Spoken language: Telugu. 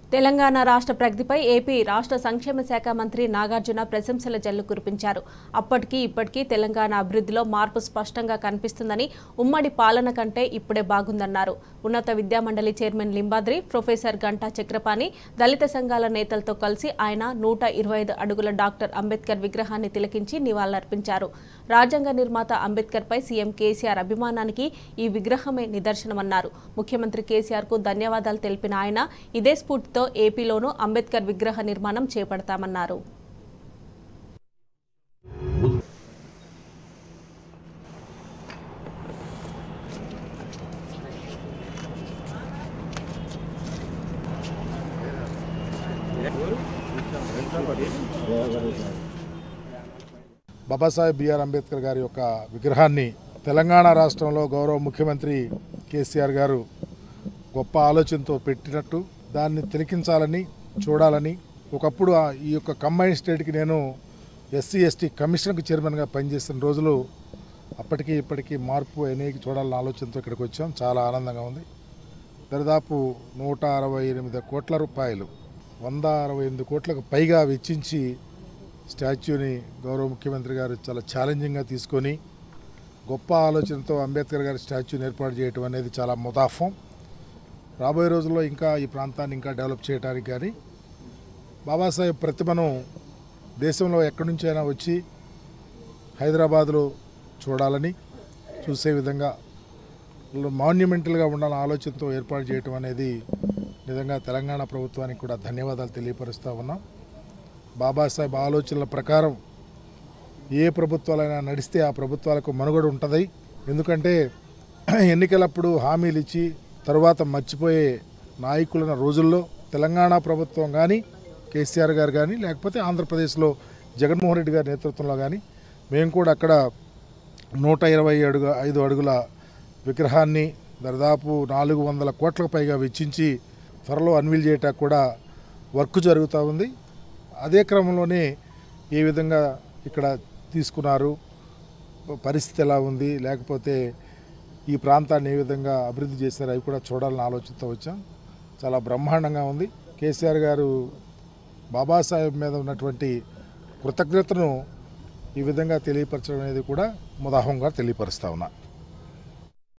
తెలంగాణ రాష్ట్ర ప్రగతిపై ఏపీ రాష్ట్ర సంక్షేమ శాఖ మంత్రి నాగార్జున ప్రశంసల జల్లు కురిపించారు అప్పటికీ ఇప్పటికీ తెలంగాణ అభివృద్ధిలో మార్పు స్పష్టంగా కనిపిస్తుందని ఉమ్మడి పాలన కంటే ఇప్పుడే బాగుందన్నారు ఉన్నత విద్యామండలి చైర్మన్ లింబాద్రి ప్రొఫెసర్ గంటా చక్రపాణి దళిత సంఘాల నేతలతో కలిసి ఆయన నూట ఇరవై ఐదు అడుగుల డాక్టర్ అంబేద్కర్ విగ్రహాన్ని తిలకించి నివాళులర్పించారు రాజ్యాంగ నిర్మాత అంబేద్కర్పై సీఎం కేసీఆర్ అభిమానానికి ఈ విగ్రహమే నిదర్శనమన్నారు ముఖ్యమంత్రి కేసీఆర్ కు ధన్యవాదాలు తెలిపిన ఆయన ఇదే స్ఫూర్తితో ఏపీలోనూ అంబేద్కర్ విగ్రహ నిర్మాణం చేపడతామన్నారు బాబాసాహెబ్ బిఆర్ అంబేద్కర్ గారి యొక్క విగ్రహాన్ని తెలంగాణ రాష్ట్రంలో గౌరవ ముఖ్యమంత్రి కేసీఆర్ గారు గొప్ప ఆలోచనతో పెట్టినట్టు దాన్ని తిలకించాలని చూడాలని ఒకప్పుడు ఆ- ఈ యొక్క కంబైన్ స్టేట్కి నేను ఎస్సీ ఎస్టీ కమిషన్కి చైర్మన్గా పనిచేసిన రోజులు అప్పటికి ఇప్పటికీ మార్పు అనేక చూడాలన్న ఆలోచనతో ఇక్కడికి వచ్చాం చాలా ఆనందంగా ఉంది దాదాపు నూట అరవై ఎనిమిది కోట్ల రూపాయలు వంద అరవై ఎనిమిది కోట్లకు పైగా వెచ్చించి స్టాచ్యూని గౌరవ ముఖ్యమంత్రి గారు చాలా ఛాలెంజింగ్గా తీసుకొని గొప్ప ఆలోచనతో అంబేద్కర్ గారి స్టాచ్యూని ఏర్పాటు చేయడం అనేది చాలా ముదాఫం రాబోయే రోజుల్లో ఇంకా ఈ ప్రాంతాన్ని ఇంకా డెవలప్ చేయడానికి కానీ బాబాసాహెబ్ ప్రతిమను దేశంలో ఎక్కడి నుంచైనా వచ్చి హైదరాబాద్లో చూడాలని చూసే విధంగా మాన్యుమెంటల్గా ఉండాలన్న ఆలోచనతో ఏర్పాటు చేయటం అనేది నిజంగా తెలంగాణ ప్రభుత్వానికి కూడా ధన్యవాదాలు తెలియపరుస్తూ ఉన్నాం బాబాసాహెబ్ ఆలోచనల ప్రకారం ఏ ప్రభుత్వాలైనా నడిస్తే ఆ ప్రభుత్వాలకు మనుగడ ఉంటుంది ఎందుకంటే ఎన్నికలప్పుడు హామీలు ఇచ్చి తర్వాత మర్చిపోయే నాయకులున్న రోజుల్లో తెలంగాణ ప్రభుత్వం కానీ కేసీఆర్ గారు కానీ లేకపోతే ఆంధ్రప్రదేశ్లో జగన్మోహన్ రెడ్డి గారి నేతృత్వంలో కానీ మేము కూడా అక్కడ నూట ఇరవై అడుగు ఐదు అడుగుల విగ్రహాన్ని దాదాపు నాలుగు వందల కోట్లకు పైగా వెచ్చించి త్వరలో అన్వీల్ చేయటానికి కూడా వర్క్ జరుగుతూ ఉంది అదే క్రమంలోనే ఏ విధంగా ఇక్కడ తీసుకున్నారు పరిస్థితి ఎలా ఉంది లేకపోతే ఈ ప్రాంతాన్ని ఏ విధంగా అభివృద్ధి చేశారు అవి కూడా చూడాలని ఆలోచనతో వచ్చాం చాలా బ్రహ్మాండంగా ఉంది కేసీఆర్ గారు బాబాసాహెబ్ మీద ఉన్నటువంటి కృతజ్ఞతను ఈ విధంగా తెలియపరచడం అనేది కూడా ముదాహంగా తెలియపరుస్తా ఉన్నా